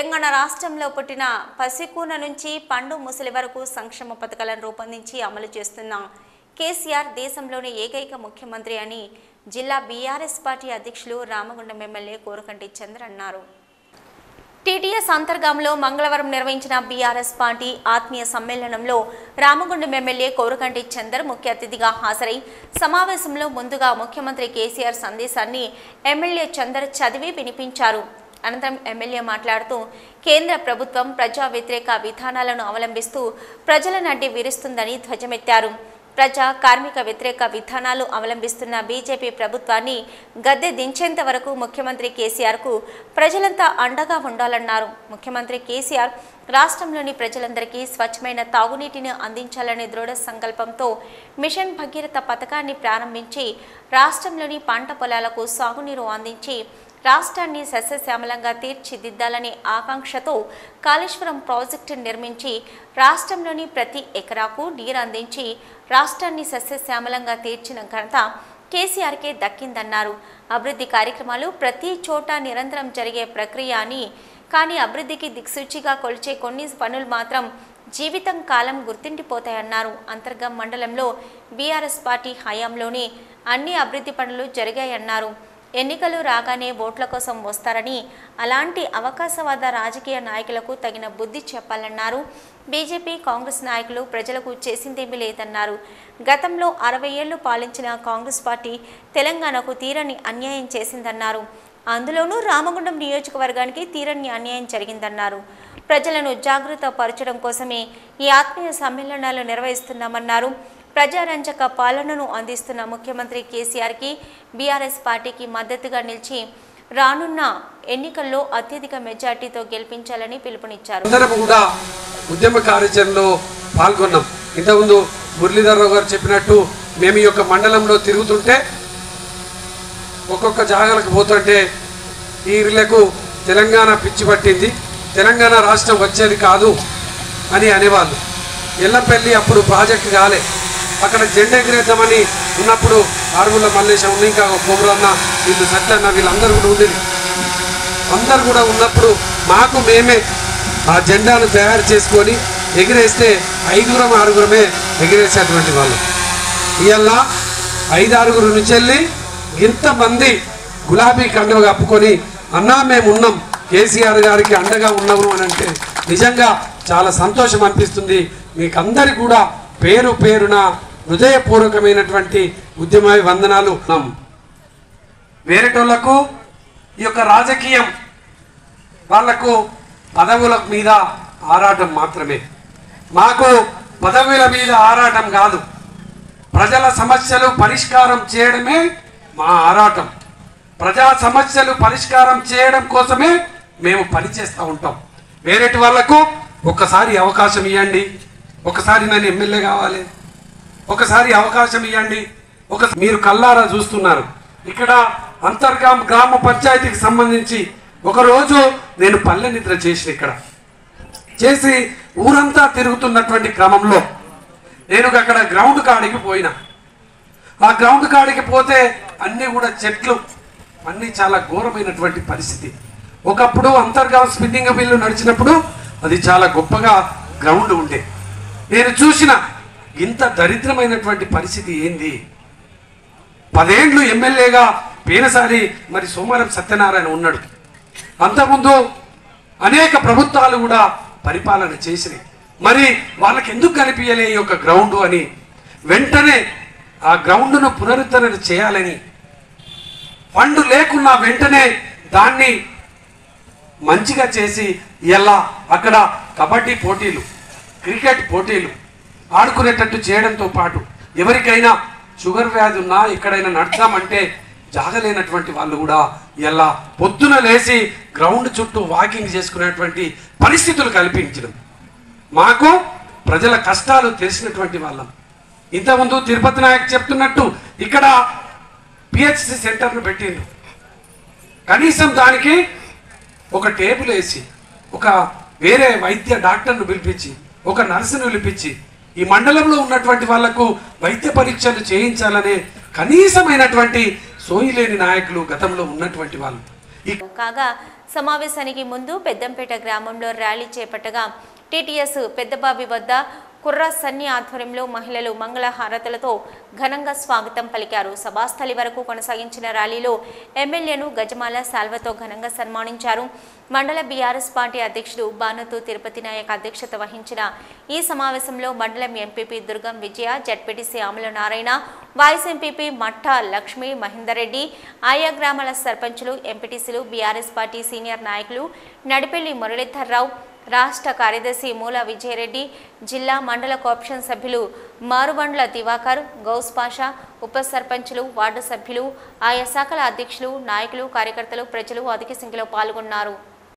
తెలంగాణ రాష్ట్రంలో పుట్టిన పసికూన నుంచి పండు ముసలి వరకు సంక్షేమ పథకాలను రూపొందించి అమలు చేస్తున్న కేసీఆర్ దేశంలోని ఏకైక ముఖ్యమంత్రి అని జిల్లా బీఆర్ఎస్ పార్టీ అధ్యక్షులు రామగుండం ఎమ్మెల్యే కోరకంటి చంద్ర అన్నారు టీటీఎస్ అంతర్గాంలో మంగళవారం నిర్వహించిన బీఆర్ఎస్ పార్టీ ఆత్మీయ సమ్మేళనంలో రామగుండం ఎమ్మెల్యే కోరకంటి చందర్ ముఖ్య అతిథిగా హాజరై సమావేశంలో ముందుగా ముఖ్యమంత్రి కేసీఆర్ సందేశాన్ని ఎమ్మెల్యే చందర్ చదివి వినిపించారు అనంతరం ఎమ్మెల్యే మాట్లాడుతూ కేంద్ర ప్రభుత్వం ప్రజా వ్యతిరేక విధానాలను అవలంబిస్తూ ప్రజల నడ్డి విరుస్తుందని ధ్వజమెత్తారు ప్రజా కార్మిక వ్యతిరేక విధానాలు అవలంబిస్తున్న బీజేపీ ప్రభుత్వాన్ని గద్దె దించేంత వరకు ముఖ్యమంత్రి కేసీఆర్కు ప్రజలంతా అండగా ఉండాలన్నారు ముఖ్యమంత్రి కేసీఆర్ రాష్ట్రంలోని ప్రజలందరికీ స్వచ్ఛమైన తాగునీటిని అందించాలనే దృఢ సంకల్పంతో మిషన్ భగీరథ పథకాన్ని ప్రారంభించి రాష్ట్రంలోని పంట పొలాలకు సాగునీరు అందించి రాష్ట్రాన్ని సస్యశ్యామలంగా తీర్చిదిద్దాలనే ఆకాంక్షతో కాళేశ్వరం ప్రాజెక్టు నిర్మించి రాష్ట్రంలోని ప్రతి ఎకరాకు నీరు అందించి రాష్ట్రాన్ని సస్యశ్యామలంగా తీర్చిన ఘనత కేసీఆర్కే దక్కిందన్నారు అభివృద్ధి కార్యక్రమాలు ప్రతి చోట నిరంతరం జరిగే ప్రక్రియ అని కానీ అభివృద్ధికి దిక్సూచిగా కొలిచే కొన్ని పనులు మాత్రం జీవితం కాలం గుర్తుండిపోతాయన్నారు అంతర్గం మండలంలో బీఆర్ఎస్ పార్టీ హయాంలోనే అన్ని అభివృద్ధి పనులు జరిగాయన్నారు ఎన్నికలు రాగానే ఓట్ల కోసం వస్తారని అలాంటి అవకాశవాద రాజకీయ నాయకులకు తగిన బుద్ధి చెప్పాలన్నారు బీజేపీ కాంగ్రెస్ నాయకులు ప్రజలకు చేసిందేమీ లేదన్నారు గతంలో అరవై ఏళ్లు పాలించిన కాంగ్రెస్ పార్టీ తెలంగాణకు తీరని అన్యాయం చేసిందన్నారు అందులోనూ రామగుండం నియోజకవర్గానికి తీరని అన్యాయం జరిగిందన్నారు ప్రజలను జాగృత పరచడం కోసమే ఈ ఆత్మీయ సమ్మేళనాలు నిర్వహిస్తున్నామన్నారు ప్రజారంజక పాలనను అందిస్తున్న ముఖ్యమంత్రి కేసీఆర్కి బీఆర్ఎస్ పార్టీకి మద్దతుగా నిలిచి రానున్న ఎన్నికల్లో అత్యధిక మెజార్టీతో గెలిపించాలని పిలుపునిచ్చారు అందరం కూడా ఉద్యమ కార్యాచరణలో పాల్గొన్నాం ఇంతకుముందు మురళీధరరావు గారు చెప్పినట్టు మేము ఈ యొక్క మండలంలో తిరుగుతుంటే ఒక్కొక్క జాగాలకు పోతుంటే ఈ వీళ్ళకు తెలంగాణ పిచ్చి పట్టింది తెలంగాణ రాష్ట్రం వచ్చేది కాదు అని అనేవాళ్ళు ఎల్లంపల్లి అప్పుడు ప్రాజెక్ట్ కాలే అక్కడ జెండా ఎగిరేద్దామని ఉన్నప్పుడు ఆరుగుల మల్లేశం ఉన్న ఇంకా కొమరన్న వీళ్ళు సత్యన్న వీళ్ళందరూ కూడా ఉండేది అందరు కూడా ఉన్నప్పుడు మాకు మేమే ఆ జెండాను తయారు చేసుకొని ఎగిరేస్తే ఐదుగురం ఆరుగురమే ఎగిరేసేటువంటి వాళ్ళు ఇవాళ ఐదు ఆరుగురు నుంచి వెళ్ళి ఇంతమంది గులాబీ కండువ కప్పుకొని అన్నా మేము ఉన్నాం కేసీఆర్ గారికి అండగా ఉన్నాము అని అంటే నిజంగా చాలా సంతోషం అనిపిస్తుంది మీకు అందరి కూడా పేరు పేరున హృదయపూర్వకమైనటువంటి ఉద్యమ వందనాలు ఉన్నాం వేరేటోళ్లకు ఈ యొక్క రాజకీయం వాళ్లకు పదవుల మీద ఆరాటం మాత్రమే మాకు పదవుల మీద ఆరాటం కాదు ప్రజల సమస్యలు పరిష్కారం చేయడమే మా ఆరాటం ప్రజా సమస్యలు పరిష్కారం చేయడం కోసమే మేము పనిచేస్తూ ఉంటాం వేరేటి వాళ్ళకు ఒక్కసారి అవకాశం ఇవ్వండి ఒకసారి నన్ను ఎమ్మెల్యే కావాలి ఒకసారి అవకాశం ఇవ్వండి ఒక మీరు కల్లారా చూస్తున్నారు ఇక్కడ అంతర్గాం గ్రామ పంచాయతీకి సంబంధించి ఒకరోజు నేను పల్లె నిద్ర చేసిన ఇక్కడ చేసి ఊరంతా తిరుగుతున్నటువంటి క్రమంలో నేను అక్కడ గ్రౌండ్ కాడికి పోయినా ఆ గ్రౌండ్ కాడికి పోతే అన్నీ కూడా చెట్లు అన్నీ చాలా ఘోరమైనటువంటి పరిస్థితి ఒకప్పుడు అంతర్గాం స్పిన్నింగ్ మిల్లు నడిచినప్పుడు అది చాలా గొప్పగా గ్రౌండ్ ఉండే నేను చూసిన ఇంత దరిద్రమైనటువంటి పరిస్థితి ఏంది పదేండ్లు ఎమ్మెల్యేగా పేనసారి మరి సోమవారం సత్యనారాయణ ఉన్నాడు అంతకుముందు అనేక ప్రభుత్వాలు కూడా పరిపాలన చేసినాయి మరి వాళ్ళకి ఎందుకు కనిపించలే ఈ యొక్క గ్రౌండ్ అని వెంటనే ఆ గ్రౌండ్ను పునరుద్ధరణ చేయాలని ఫండ్ లేకున్నా వెంటనే దాన్ని మంచిగా చేసి ఇలా అక్కడ కబడ్డీ పోటీలు క్రికెట్ పోటీలు ఆడుకునేటట్టు చేయడంతో పాటు ఎవరికైనా షుగర్ వ్యాధి ఉన్నా ఎక్కడైనా నడచామంటే జాగలేనటువంటి వాళ్ళు కూడా ఇలా పొద్దున లేచి గ్రౌండ్ చుట్టూ వాకింగ్ చేసుకునేటువంటి పరిస్థితులు కల్పించడం మాకు ప్రజల కష్టాలు తెలిసినటువంటి వాళ్ళం ఇంతకుముందు తిరుపతి నాయక్ చెప్తున్నట్టు ఇక్కడ పిహెచ్సి సెంటర్ను పెట్టిండు కనీసం దానికి ఒక టేబుల్ వేసి ఒక వేరే వైద్య డాక్టర్ను పిలిపించి ఒక నర్సును పిలిపించి ఈ మండలంలో ఉన్నటువంటి వాళ్లకు వైద్య పరీక్షలు చేయించాలనే కనీసమైనటువంటి సోయి లేని నాయకులు గతంలో ఉన్నటువంటి వాళ్ళు ఈ కాగా సమావేశానికి ముందు పెద్దంపేట గ్రామంలో ర్యాలీ చేపట్టగా టీటీఎస్ పెద్దబావి వద్ద కుర్ర సన్ని ఆధ్వర్యంలో మహిళలు మంగళ హారతులతో ఘనంగా స్వాగతం పలికారు సభాస్థలి వరకు కొనసాగించిన ర్యాలీలో ఎమ్మెల్యేను గజమాల శాల్వతో ఘనంగా సన్మానించారు మండల బీఆర్ఎస్ పార్టీ అధ్యక్షుడు బానుతు తిరుపతి నాయక్ అధ్యక్షత వహించిన ఈ సమావేశంలో మండలం MPP Durgam Vijaya ZPTC Amula Narayana vice MPP Matta Lakshmi Mahender Reddy ఆయా గ్రామాల సర్పంచులు ఎంపీటీసీలు బీఆర్ఎస్ పార్టీ సీనియర్ నాయకులు నడిపెల్లి మురళీధర్ రావు రాష్ట్ర కార్యదర్శి మూల విజయరెడ్డి జిల్లా మండల కోఆప్షన్ సభ్యులు మారుబండ్ల దివాకర్ గౌస్ పాషా ఉప సర్పంచులు వార్డు సభ్యులు ఆయా శాఖల అధ్యక్షులు నాయకులు కార్యకర్తలు ప్రజలు అధిక సంఖ్యలో పాల్గొన్నారు